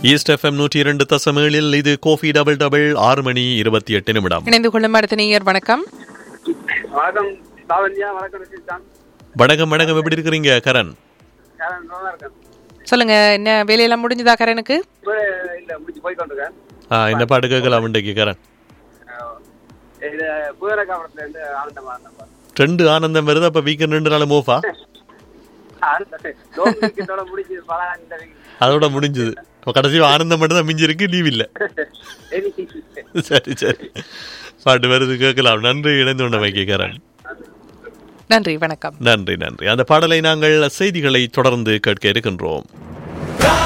east FM நூற்றி இரண்டு தசமேழில் இது கோஃபி டபுள் டபுள் ஆறு மணி இருபத்தி எட்டு நிமிடம் இணைந்து கொள்ளும் அடுத்த நேயர் வணக்கம் வணக்கம் லாவண்யா வணக்கம் ரஷித்தான் வணக்கம் வணக்கம் எப்படி இருக்கிறீங்க கரண் கேரன் நல்லா இருக்கேன் சொல்லுங்க என்ன வேலையெல்லாம் முடிஞ்சதா கரனுக்கு இப்போ இல்லை முடிச்சு போய் கொண்டிருக்கேன் ஆ என்ன பாட்டு கேட்கலாம் இன்றைக்கு கரண் அஹ் இது புயல காவலத்துல இருந்து ஆனந்தமா இருந்தப்பா ரெண்டு ஆனந்தம் வருது அப்ப வீக்கெண்ட் ரெண்டு நாள் மூஃபா லோகத்தோட முடிச்சு பல இந்த அதோட முடிஞ்சது இப்ப கடைசி ஆனந்தம் மட்டும் தான் மிஞ்சிருக்கு லீவ் இல்ல சரி சரி பாட்டு வருது கேட்கலாம் நன்றி இணைந்து கொண்ட வைக்க கரண் நன்றி வணக்கம் நன்றி நன்றி அந்த பாடலை நாங்கள் செய்திகளை தொடர்ந்து கேட்க இருக்கின்றோம்